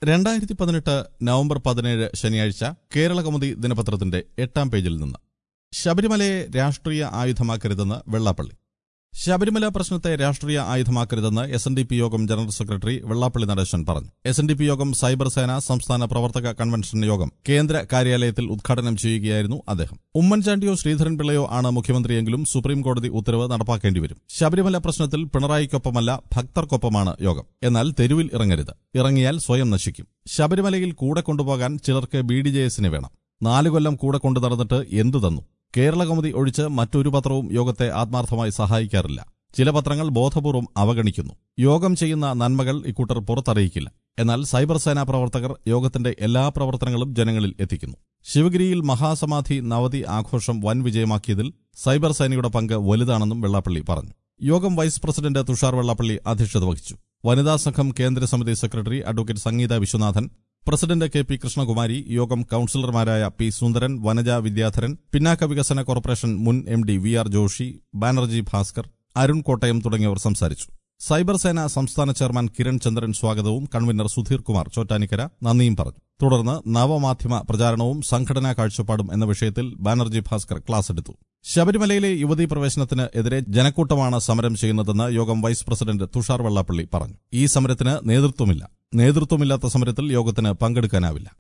രണ്ടായിരത്തി പതിനെട്ട് നവംബർ പതിനേഴ് ശനിയാഴ്ച കേരള കൗമുദി ദിനപത്രത്തിന്റെ എട്ടാം പേജിൽ നിന്ന് ശബരിമലയെ രാഷ്ട്രീയ ആയുധമാക്കരുതെന്ന് വെള്ളാപ്പള്ളി ശബരിമല പ്രശ്നത്തെ രാഷ്ട്രീയ ആയുധമാക്കരുതെന്ന് എസ് എൻ ഡി പി യോഗം ജനറൽ സെക്രട്ടറി വെള്ളാപ്പള്ളി നടേശൻ പറഞ്ഞു എസ് എൻ ഡി പി യോഗം സൈബർ സേന സംസ്ഥാന പ്രവർത്തക കൺവെൻഷൻ യോഗം കേന്ദ്ര കാര്യാലയത്തിൽ ഉദ്ഘാടനം ചെയ്യുകയായിരുന്നു അദ്ദേഹം ഉമ്മൻചാണ്ടിയോ ശ്രീധരൻപിള്ളയോ ആണ് മുഖ്യമന്ത്രിയെങ്കിലും സുപ്രീംകോടതി ഉത്തരവ് നടപ്പാക്കേണ്ടിവരും ശബരിമല പ്രശ്നത്തിൽ പിണറായിക്കൊപ്പമല്ല ഭക്തർക്കൊപ്പമാണ് യോഗം എന്നാൽ തെരുവിൽ ഇറങ്ങരുത് ഇറങ്ങിയാൽ സ്വയം നശിക്കും ശബരിമലയിൽ കൂടെ കൊണ്ടുപോകാൻ ചിലർക്ക് ബി ഡി ജെ എസിനെ വേണം നാലു കൊല്ലം കൂടെ കൊണ്ടു നടന്നിട്ട് എന്തു തന്നു കേരള കൗമുദി ഒഴിച്ച് മറ്റൊരു പത്രവും യോഗത്തെ ആത്മാർത്ഥമായി സഹായിക്കാറില്ല ചില പത്രങ്ങൾ ബോധപൂർവം അവഗണിക്കുന്നു യോഗം ചെയ്യുന്ന നന്മകൾ ഇക്കൂട്ടർ പുറത്തറിയിക്കില്ല എന്നാൽ സൈബർ സേനാ പ്രവർത്തകർ യോഗത്തിന്റെ എല്ലാ പ്രവർത്തനങ്ങളും ജനങ്ങളിൽ എത്തിക്കുന്നു ശിവഗിരിയിൽ മഹാസമാധി നവതി ആഘോഷം വൻ വിജയമാക്കിയതിൽ സൈബർ സേനയുടെ പങ്ക് വലുതാണെന്നും വെള്ളാപ്പള്ളി പറഞ്ഞു യോഗം വൈസ് പ്രസിഡന്റ് തുഷാർ വെള്ളാപ്പള്ളി അധ്യക്ഷത വഹിച്ചു വനിതാ സംഘം കേന്ദ്ര സമിതി secretary advocate Sangeetha Viswanathan president K P Krishnakumari യോഗം കൌൺസിലർമാരായ പി സുന്ദരൻ വനജ വിദ്യാധരൻ പിന്നാക്ക വികസന കോർപ്പറേഷൻ മുൻ M D V R Joshi Banerjee Bhaskar Arun Kottayam തുടങ്ങിയവർ സംസാരിച്ചു സൈബർ സേന സംസ്ഥാന ചെയർമാൻ കിരൺ ചന്ദ്രൻ സ്വാഗതവും കൺവീനർ സുധീർ കുമാർ ചോറ്റാനിക്കര നന്ദിയും പറഞ്ഞു തുടർന്ന് നവമാധ്യമ പ്രചാരണവും സംഘടനാ കാഴ്ചപ്പാടും എന്ന വിഷയത്തിൽ ബാനർജി ഭാസ്കർ ക്ലാസ് എടുത്തു ശബരിമലയിലെ യുവതീ പ്രവേശനത്തിന് എതിരെ ജനക്കൂട്ടമാണ് സമരം ചെയ്യുന്നതെന്ന് യോഗം വൈസ് പ്രസിഡന്റ് തുഷാർ വെള്ളാപ്പള്ളി പറഞ്ഞു ഈ സമരത്തിന് നേതൃത്വമില്ല നേതൃത്വമില്ലാത്ത സമരത്തിൽ യോഗത്തിന് പങ്കെടുക്കാനാവില്ല